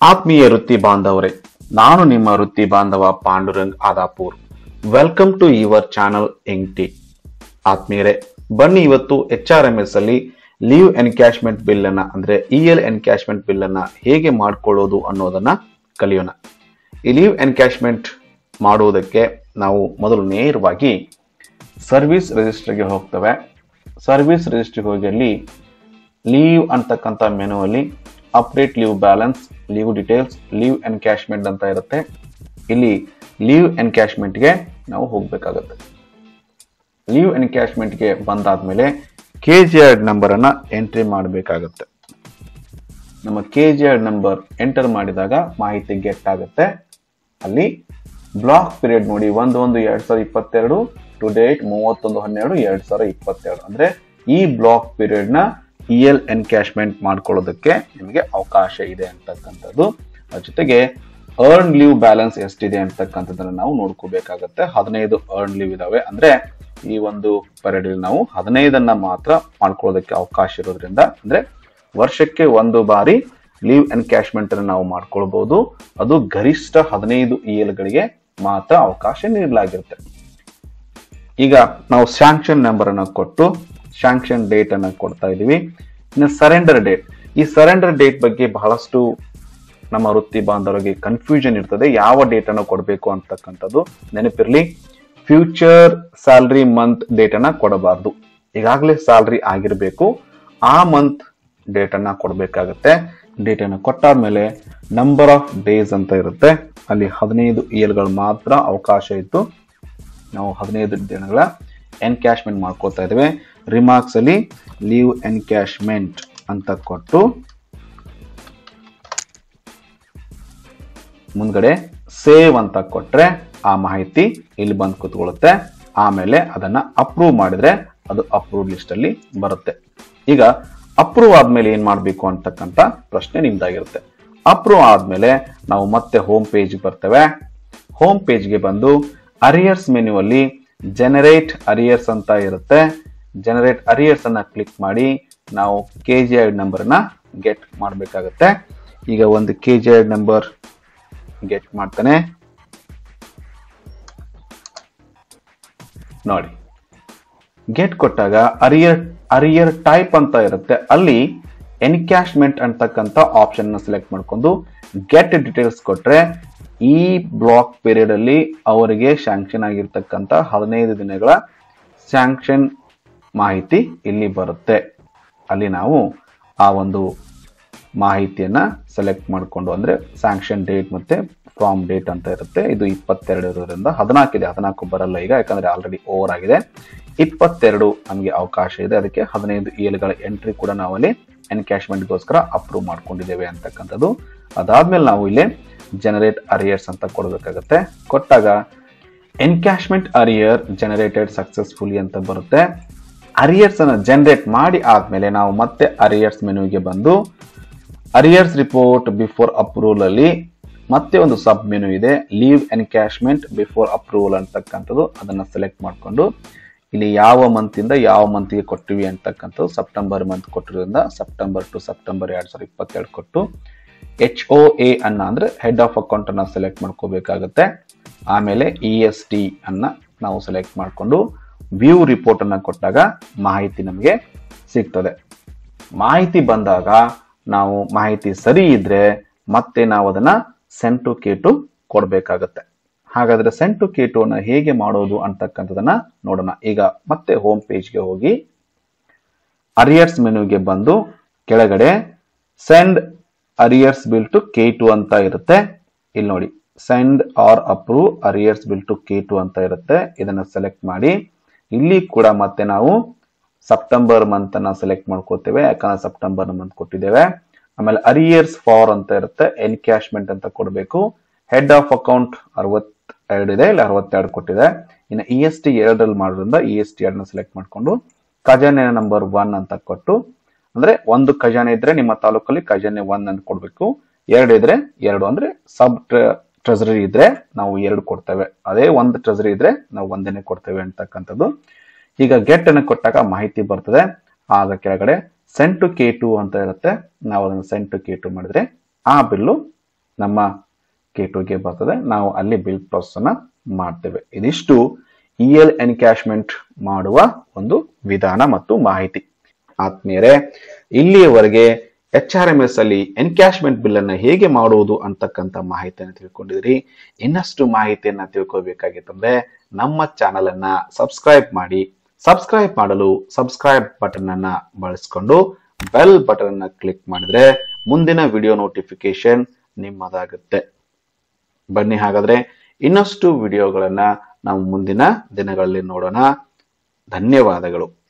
ಆತ್ಮೀಯ ವೃತ್ತಿ ಬಾಂಧವರೇ ನಾನು ನಿಮ್ಮ ವೃತ್ತಿ ಬಾಂಧವ Pandurang Adapur welcome to your channel ಎಂಟಿ ಆತ್ಮೀಯರೇ ಬನ್ನಿ ಇವತ್ತು ಎಚ್ ಆರ್ ಎಂ ಎಸ್ ಅಲ್ಲಿ ಲೀವ್ ಎನ್ಕ್ಯಾಶ್ಮೆಂಟ್ ಬಿಲ್ ಅನ್ನ ಅಂದ್ರೆ ಇ ಎಲ್ ಎನ್ಕ್ಯಾಶ್ಮೆಂಟ್ ಬಿಲ್ ಅನ್ನ ಹೇಗೆ ಮಾಡ್ಕೊಳ್ಳೋದು ಅನ್ನೋದನ್ನ ಕಲಿಯೋಣ ಈ ಲೀವ್ ಎನ್ಕ್ಯಾಶ್ಮೆಂಟ್ ಮಾಡುವುದಕ್ಕೆ ನಾವು ಮೊದಲು ನೇರವಾಗಿ ಸರ್ವಿಸ್ ರಿಜಿಸ್ಟರ್ಗೆ ಹೋಗ್ತೇವೆ ಸರ್ವಿಸ್ ರಿಜಿಸ್ಟರ್ಗೆ ಹೋಗಿ ಅಲ್ಲಿ ಲೀವ್ ಅಂತಕ್ಕಂಥ ಮೆನು ಅಲ್ಲಿ update leave balance leave details leave encashment ಅಂತ ಇರುತ್ತೆ ಇಲ್ಲಿ ಲೀವ್ ಎನ್ಕ್ಯಾಶ್ಮೆಂಟ್ಗೆ ನಾವು ಹೋಗ್ಬೇಕಾಗತ್ತೆ ಲೀವ್ ಎನ್ಕ್ಯಾಶ್ಮೆಂಟ್ಗೆ ಬಂದಾದ್ಮೇಲೆ ಕೆ ಜಿ ಐಡ್ ನಂಬರ್ ಅನ್ನ ಎಂಟ್ರಿ ಮಾಡಬೇಕಾಗತ್ತೆ ನಮ್ಮ K G ID number enter ಮಾಡಿದಾಗ ಮಾಹಿತಿ ಗೆಟ್ ಆಗುತ್ತೆ ಅಲ್ಲಿ ಬ್ಲಾಕ್ ಪೀರಿಯಡ್ ನೋಡಿ ಒಂದು ಒಂದು ಎರಡ್ ಸಾವಿರದ ಇಪ್ಪತ್ತೆರಡು ಟು ಡೇಟ್ ಮೂವತ್ತೊಂದು ಹನ್ನೆರಡು ಎರಡ್ ಸಾವಿರದ ಇಪ್ಪತ್ತೆರಡು ಅಂದ್ರೆ ಈ ಬ್ಲಾಕ್ ಪೀರಿಯಡ್ ನ ಇ ಎಲ್ ಎನ್ಕ್ಯಾಶ್ಮೆಂಟ್ ಮಾಡ್ಕೊಳ್ಳೋದಕ್ಕೆ ನಿಮಗೆ ಅವಕಾಶ ಇದೆ ಅಂತಕ್ಕಂಥದ್ದು ಅದ್ರ ಜೊತೆಗೆ ಅರ್ನ್ ಲೀವ್ ಬ್ಯಾಲೆನ್ಸ್ ಎಷ್ಟಿದೆ ಅಂತಕ್ಕಂಥದ್ದನ್ನ ನಾವು ನೋಡ್ಕೋಬೇಕಾಗತ್ತೆ ಹದಿನೈದು ಅರ್ನ್ ಲೀವ್ ಇದಾವೆ ಅಂದ್ರೆ ಈ ಒಂದು ಪೀರಿಯಡ್ ನಾವು ಹದಿನೈದನ್ನ ಮಾತ್ರ ಮಾಡ್ಕೊಳ್ಳೋದಕ್ಕೆ ಅವಕಾಶ ಇರೋದ್ರಿಂದ ಅಂದ್ರೆ ವರ್ಷಕ್ಕೆ ಒಂದು ಬಾರಿ ಲೀವ್ ಎನ್ಕ್ಯಾಶ್ಮೆಂಟ್ ಅನ್ನು ನಾವು ಮಾಡ್ಕೊಳ್ಬಹುದು ಅದು ಗರಿಷ್ಠ ಹದಿನೈದು ಇ ಎಲ್ ಗಳಿಗೆ ಮಾತ್ರ ಅವಕಾಶ ನೀಡಲಾಗಿರುತ್ತೆ ಈಗ ನಾವು ಸ್ಯಾಂಕ್ಷನ್ ನಂಬರ್ ಅನ್ನ ಕೊಟ್ಟು ಸ್ಯಾಂಕ್ಷನ್ ಡೇಟ್ ಅನ್ನ ಕೊಡ್ತಾ ಇದೀವಿ ಇನ್ನು ಸರೆಂಡರ್ ಡೇಟ್ ಈ ಸರೆಂಡರ್ ಡೇಟ್ ಬಗ್ಗೆ ಬಹಳಷ್ಟು ನಮ್ಮ ವೃತ್ತಿ ಬಾಂಧವರಿಗೆ ಕನ್ಫ್ಯೂಷನ್ ಇರ್ತದೆ ಯಾವ ಡೇಟ್ ಅನ್ನು ಕೊಡಬೇಕು ಅಂತಕ್ಕಂಥದ್ದು ನೆನಪಿರ್ಲಿ ಫ್ಯೂಚರ್ ಸ್ಯಾಲ್ರಿ ಮಂತ್ ಡೇಟ್ ಅನ್ನ ಕೊಡಬಾರ್ದು ಈಗಾಗಲೇ ಸ್ಯಾಲ್ರಿ ಆಗಿರಬೇಕು ಆ ಮಂತ್ ಡೇಟ್ ಅನ್ನ ಕೊಡಬೇಕಾಗತ್ತೆ ಡೇಟ್ ಅನ್ನು ಕೊಟ್ಟಾದ್ಮೇಲೆ ನಂಬರ್ ಆಫ್ ಡೇಸ್ ಅಂತ ಇರುತ್ತೆ ಅಲ್ಲಿ ಹದಿನೈದು ಇಯರ್ಗಳು ಮಾತ್ರ ಅವಕಾಶ ಇತ್ತು ನಾವು ಹದಿನೈದು ದಿನಗಳ ಎನ್ಕ್ಯಾಶ್ಮೆಂಟ್ ಮಾಡ್ಕೋತಾ ಇದ್ದೇವೆ ರಿಮಾರ್ಕ್ಸ್ ಅಲ್ಲಿ ಲೀವ್ ಎನ್ಕ್ಯಾಶ್ಮೆಂಟ್ ಅಂತ ಕೊಟ್ಟು ಮುಂದ್ಗಡೆ ಸೇವ್ ಅಂತ ಕೊಟ್ರೆ ಆ ಮಾಹಿತಿ ಇಲ್ಲಿ ಬಂದು ಕೂತ್ಕೊಳ್ಳುತ್ತೆ ಆಮೇಲೆ ಅದನ್ನ ಅಪ್ರೂವ್ ಮಾಡಿದ್ರೆ ಅದು ಅಪ್ರೂವ್ ಲಿಸ್ಟ್ ಅಲ್ಲಿ ಬರುತ್ತೆ ಈಗ ಅಪ್ರೂವ್ ಆದ್ಮೇಲೆ ಏನ್ ಮಾಡ್ಬೇಕು ಅಂತಕ್ಕಂತ ಪ್ರಶ್ನೆ ನಿಮ್ದಾಗಿರುತ್ತೆ ಅಪ್ರೂವ್ ಆದ್ಮೇಲೆ ನಾವು ಮತ್ತೆ ಹೋಮ್ ಪೇಜ್ ಬರ್ತೇವೆ ಹೋಮ್ ಪೇಜ್ಗೆ ಬಂದು ಅರಿಯರ್ಸ್ ಮೆನು ಅಲ್ಲಿ ಜನರೇಟ್ ಅರಿಯರ್ಸ್ ಅಂತ ಇರುತ್ತೆ ಜನರೇಟ್ ಅರಿಯರ್ಸ್ ಅನ್ನ ಕ್ಲಿಕ್ ಮಾಡಿ ನಾವು ಕೆ ಜಿ ಐಡ್ ನಂಬರ್ ನ ಗೆಟ್ ಮಾಡಬೇಕಾಗತ್ತೆ ಈಗ ಒಂದು K G ID number get ಮಾಡ್ತಾನೆ ನೋಡಿ ಗೆಟ್ ಕೊಟ್ಟಾಗ ಅರಿಯರ್ ಅರಿಯರ್ ಟೈಪ್ ಅಂತ ಇರುತ್ತೆ ಅಲ್ಲಿ ಎನ್ಕ್ಯಾಶ್ಮೆಂಟ್ ಅಂತಕ್ಕಂಥ ಆಪ್ಷನ್ ನ ಸೆಲೆಕ್ಟ್ ಮಾಡ್ಕೊಂಡು ಗೆಟ್ ಡೀಟೇಲ್ಸ್ ಕೊಟ್ರೆ ಈ ಬ್ಲಾಕ್ ಪೀರಿಯಡ್ ಅಲ್ಲಿ ಅವರಿಗೆ ಶಾಂಕ್ಷನ್ ಆಗಿರ್ತಕ್ಕಂಥ ಹದಿನೈದು ದಿನಗಳ ಸ್ಯಾಂಕ್ಷನ್ ಮಾಹಿತಿ ಇಲ್ಲಿ ಬರುತ್ತೆ ಅಲ್ಲಿ ನಾವು ಆ ಒಂದು ಮಾಹಿತಿಯನ್ನ ಸೆಲೆಕ್ಟ್ ಮಾಡಿಕೊಂಡು ಅಂದ್ರೆ ಸ್ಯಾಂಕ್ಷನ್ ಡೇಟ್ ಮತ್ತೆ ಫ್ರಾಮ್ ಡೇಟ್ ಅಂತ ಇರುತ್ತೆ ಇದು ಇಪ್ಪತ್ತೆರಡು ಇರೋದ್ರಿಂದ ಹದಿನಾಲ್ಕು ಇದೆ ಹದಿನಾಲ್ಕು ಬರಲ್ಲ ಈಗ ಯಾಕಂದ್ರೆ ಆಲ್ರೆಡಿ ಓವರ್ ಆಗಿದೆ ಇಪ್ಪತ್ತೆರಡು ನಮಗೆ ಅವಕಾಶ ಇದೆ ಅದಕ್ಕೆ ಹದಿನೈದು ಏಳುಗಳ ಎಂಟ್ರಿ ಕೂಡ ನಾವು ಅಲ್ಲಿ ಎನ್ಕ್ಯಾಶ್ಮೆಂಟ್ಗೋಸ್ಕರ ಅಪ್ರೂವ್ ಮಾಡ್ಕೊಂಡಿದ್ದೇವೆ ಅಂತಕ್ಕಂಥದ್ದು ಅದಾದ್ಮೇಲೆ ನಾವು ಇಲ್ಲಿ ಜನರೇಟ್ ಅರಿಯರ್ಸ್ ಅಂತ ಕೊಡಬೇಕಾಗತ್ತೆ ಕೊಟ್ಟಾಗ ಎನ್ಕ್ಯಾಶ್ಮೆಂಟ್ ಅರಿಯರ್ ಜನರೇಟೆಡ್ ಸಕ್ಸಸ್ಫುಲಿ ಅಂತ ಬರುತ್ತೆ ಅರಿಯರ್ಸ್ ಅನ್ನ ಜನರೇಟ್ ಮಾಡಿ ಆದ್ಮೇಲೆ ನಾವು ಮತ್ತೆ ಅರಿಯರ್ಸ್ ಮೆನುವಿಗೆ ಬಂದು ಅರಿಯರ್ಸ್ ರಿಪೋರ್ಟ್ ಬಿಫೋರ್ ಅಪ್ರೂವಲ್ ಅಲ್ಲಿ ಮತ್ತೆ ಒಂದು ಸಬ್ ಮೆನು ಇದೆ ಲೀವ್ ಎನ್ಕ್ಯಾಶ್ಮೆಂಟ್ ಬಿಫೋರ್ ಅಪ್ರೂವಲ್ ಅಂತಕ್ಕಂಥದ್ದು ಅದನ್ನ ಸೆಲೆಕ್ಟ್ ಮಾಡಿಕೊಂಡು ಇಲ್ಲಿ ಯಾವ ಮಂತ್ ಇಂದ ಯಾವ ಮಂತ್ಗೆ ಕೊಟ್ಟಿವಿ ಅಂತಕ್ಕಂಥದ್ದು ಸೆಪ್ಟೆಂಬರ್ ಮಂತ್ ಕೊಟ್ಟಿರೋದ್ರಿಂದ ಸೆಪ್ಟೆಂಬರ್ ಟು ಸೆಪ್ಟೆಂಬರ್ ಎರಡ್ ಸಾವಿರದ ಇಪ್ಪತ್ತೆರಡು ಕೊಟ್ಟು ಎಚ್ ಒ ಎ ಅನ್ನ ಅಂದ್ರೆ ಹೆಡ್ ಆಫ್ ಅಕೌಂಟ್ ಅನ್ನ ಸೆಲೆಕ್ಟ್ ಮಾಡ್ಕೋಬೇಕಾಗತ್ತೆ ಆಮೇಲೆ ಇ ಎಸ್ ಟಿ ಅನ್ನ ನಾವು ಸೆಲೆಕ್ಟ್ ಮಾಡಿಕೊಂಡು ವ್ಯೂ ರಿಪೋರ್ಟ್ ಅನ್ನ ಕೊಟ್ಟಾಗ ಮಾಹಿತಿ ನಮಗೆ ಸಿಗ್ತದೆ ಮಾಹಿತಿ ಬಂದಾಗ ನಾವು ಮಾಹಿತಿ ಸರಿ ಇದ್ರೆ ಮತ್ತೆ ನಾವು ಅದನ್ನ ಸೆಂಟ್ ಟು ಕೇಟು ಕೊಡಬೇಕಾಗತ್ತೆ ಹಾಗಾದ್ರೆ ಸೆಂಟ್ ಟು ಕೇಟು ಅನ್ನ ಹೇಗೆ ಮಾಡೋದು ಅಂತಕ್ಕಂಥದನ್ನ ನೋಡೋಣ ಈಗ ಮತ್ತೆ ಹೋಮ್ ಪೇಜ್ಗೆ ಹೋಗಿ ಅರಿಯರ್ಸ್ ಮೆನುಗೆ ಬಂದು ಕೆಳಗಡೆ send arrears bill to K two ಅಂತ ಇರುತ್ತೆ ಇಲ್ಲಿ ನೋಡಿ send or approve arrears bill to K two ಅಂತ ಇರುತ್ತೆ ಇದನ್ನ ಸೆಲೆಕ್ಟ್ ಮಾಡಿ ಇಲ್ಲಿ ಕೂಡ ಮತ್ತೆ ನಾವು ಸೆಪ್ಟೆಂಬರ್ ಮಂತ್ ಅನ್ನ ಸೆಲೆಕ್ಟ್ ಮಾಡ್ಕೋತೇವೆ ಯಾಕಂದ್ರೆ ಸೆಪ್ಟೆಂಬರ್ ಮಂತ್ ಕೊಟ್ಟಿದ್ದೇವೆ ಆಮೇಲೆ ಅರಿಯರ್ಸ್ ಫಾರ್ ಅಂತ ಇರುತ್ತೆ ಎನ್ಕ್ಯಾಶ್ಮೆಂಟ್ ಅಂತ ಕೊಡಬೇಕು ಹೆಡ್ ಆಫ್ ಅಕೌಂಟ್ ಅರವತ್ತೆರಡು ಇದೆ ಇಲ್ಲ ಅರವತ್ತೆರಡು ಕೊಟ್ಟಿದೆ ಇನ್ನು ಇ ಎಸ್ ಟಿ ಎರಡರಲ್ಲಿ ಮಾಡೋದ್ರಿಂದ ಇ ಎಸ್ ಟಿ ಎರಡನ್ನ ಸೆಲೆಕ್ಟ್ ಮಾಡ್ಕೊಂಡು ಖಜಾನೆ ನಂಬರ್ ಒನ್ ಅಂತ ಕೊಟ್ಟು ಅಂದ್ರೆ ಒಂದು ಖಜಾನೆ ಇದ್ರೆ ನಿಮ್ಮ ತಾಲೂಕಲ್ಲಿ ಖಜಾನೆ ಒನ್ ಅಂತ ಕೊಡ್ಬೇಕು ಎರಡು ಇದ್ರೆ ಎರಡು ಅಂದ್ರೆ ಸಬ್ ಟ್ರೆಸರಿ ಇದ್ರೆ ನಾವು ಎರಡು ಕೊಡ್ತೇವೆ ಅದೇ ಒಂದು ಟ್ರೆಸರಿ ಇದ್ರೆ ನಾವು ಒಂದೇನೆ ಕೊಡ್ತೇವೆ ಅಂತಕ್ಕಂಥದ್ದು ಈಗ ಗೆಟ್ ಅನ್ನು ಕೊಟ್ಟಾಗ ಮಾಹಿತಿ ಬರ್ತದೆ ಆಗ ಕೆಳಗಡೆ ಸೆಂಟ್ ಟು ಕೆ ಟು ಅಂತ ಇರುತ್ತೆ ನಾವು ಅದನ್ನು ಸೆಂಟ್ ಟು ಕೆ ಟು ಮಾಡಿದ್ರೆ ಆ ಬಿಲ್ಲು ನಮ್ಮ ಕೆ ಟುಗೆ ಬರ್ತದೆ ನಾವು ಅಲ್ಲಿ ಬಿಲ್ ಪ್ರಾಸೆಸ್ ಅನ್ನ ಮಾಡ್ತೇವೆ ಇದಿಷ್ಟು ಇ ಎಲ್ ಎನ್ಕ್ಯಾಶ್ಮೆಂಟ್ ಮಾಡುವ ಒಂದು ವಿಧಾನ ಮತ್ತು ಮಾಹಿತಿ ಆತ್ಮೀಯರೇ ಇಲ್ಲಿಯವರೆಗೆ ಎಚ್ ಆರ್ ಎಂ ಎಸ್ ಅಲ್ಲಿ ಎನ್ಕ್ಯಾಶ್ಮೆಂಟ್ ಬಿಲ್ ಅನ್ನ ಹೇಗೆ ಮಾಡುವುದು ಅಂತಕ್ಕಂಥ ಮಾಹಿತಿಯನ್ನು ತಿಳ್ಕೊಂಡಿದ್ರಿ ಇನ್ನಷ್ಟು ಮಾಹಿತಿಯನ್ನ ತಿಳ್ಕೊಳ್ಬೇಕಾಗಿತ್ತಂದ್ರೆ ನಮ್ಮ ಚಾನಲ್ ಅನ್ನ ಸಬ್ಸ್ಕ್ರೈಬ್ ಮಾಡಿ ಸಬ್ಸ್ಕ್ರೈಬ್ ಮಾಡಲು ಸಬ್ಸ್ಕ್ರೈಬ್ ಬಟನ್ ಅನ್ನ ಬಳಸಿಕೊಂಡು ಬೆಲ್ ಬಟನ್ ಅನ್ನ ಕ್ಲಿಕ್ ಮಾಡಿದ್ರೆ ಮುಂದಿನ ವಿಡಿಯೋ ನೋಟಿಫಿಕೇಶನ್ ನಿಮ್ಮದಾಗುತ್ತೆ ಬನ್ನಿ ಹಾಗಾದ್ರೆ ಇನ್ನಷ್ಟು ವಿಡಿಯೋಗಳನ್ನ ನಾವು ಮುಂದಿನ ದಿನಗಳಲ್ಲಿ ನೋಡೋಣ ಧನ್ಯವಾದಗಳು